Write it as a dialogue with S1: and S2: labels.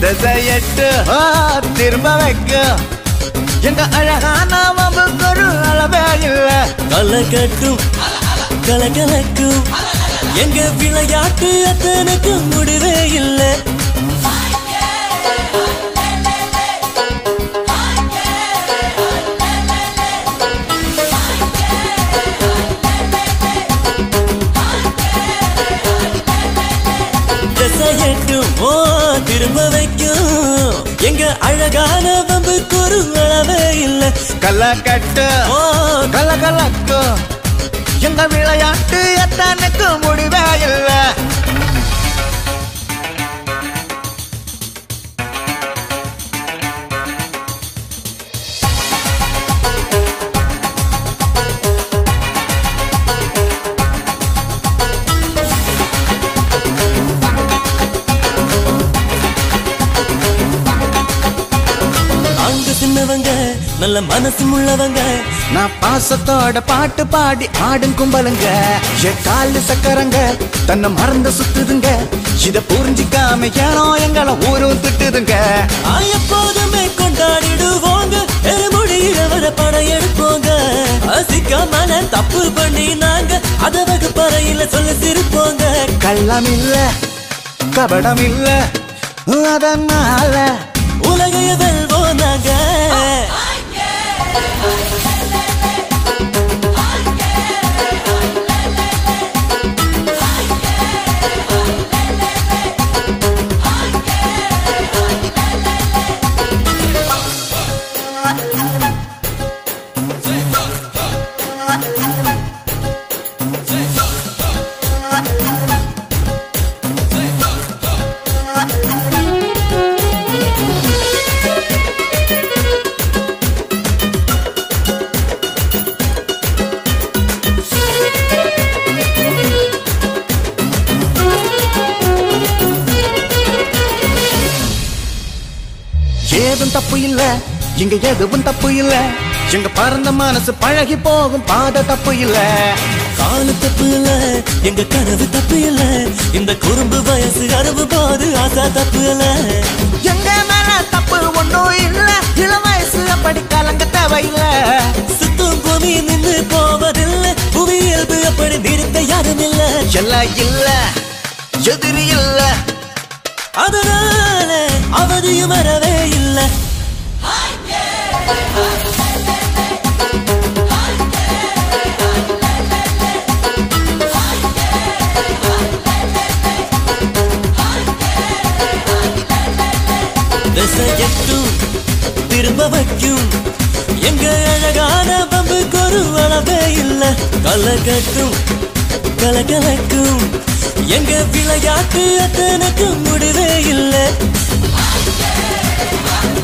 S1: திசையட்டு ஆ, திரும்ப வைக்க எங்க அழகான வம்புக்கு ஒரு அளவே இல்ல
S2: கலக்கட்டும் கலகலக்கும் எங்க விளையாட்டு அத்தனுக்கு முடிவே இல்லை திசையட்டும் ஓ திரும்ப வைக்கும் எங்க அழகான வம்புக்கு ஒரு அளவே இல்லை
S1: கல்லக்கட்டு
S2: ஓ
S1: கலகலக்கு எங்க விளையாட்டு எத்தனுக்கு முடிவே இல்ல
S2: நாங்க சின்னவங்க நல்ல மனசு உள்ளவங்க
S1: நான் பாசத்தோட பாட்டு பாடி ஆடும் கும்பலுங்க என் காலு சக்கரங்க தன்னை மறந்து சுத்துதுங்க இத புரிஞ்சிக்காம ஏனோ எங்களை ஊரும் திட்டுதுங்க
S2: ஆ, எப்போதுமே கொண்டாடிடுவோங்க எருமுடியில வர படையெடுப்போங்க அசிக்காமல தப்பு பண்ணி நாங்க அத வகுப்பறையில சொல்ல சிரிப்போங்க
S1: கள்ளம் இல்ல கபடம் இல்ல அதனால
S2: உலகைய வெல்வோம் நாங்க
S1: ஏதும் தப்பு இல்ல இங்க எதுவும் தப்பு இல்ல எங்க பறந்த மனசு பழகி போகும் பாத தப்பு இல்ல
S2: காலு தப்பு இல்ல எங்க கனவு தப்பு இல்ல இந்த குறும்பு வயசு அறுவு போது ஆசா தப்பு இல்ல
S1: எங்க மேல தப்பு ஒண்ணும் இல்ல இள வயசு அப்படி கலங்க தேவையில்ல
S2: சுத்தும் பூமி நின்று போவதில்லை புவி இயல்பு அப்படி நிறுத்த யாரும் இல்ல
S1: எல்லாம் இல்ல எதிரி இல்ல
S2: அதனால அவதியும் வரவே இல்லை திசையட்டும் திரும்ப வைக்கும் எங்க அழகான பம்புக்கு ஒரு அளவே இல்ல கலக்கட்டும் கலகலக்கும் எங்க விளையாட்டு அத்தனுக்கு முடிவே இல்லை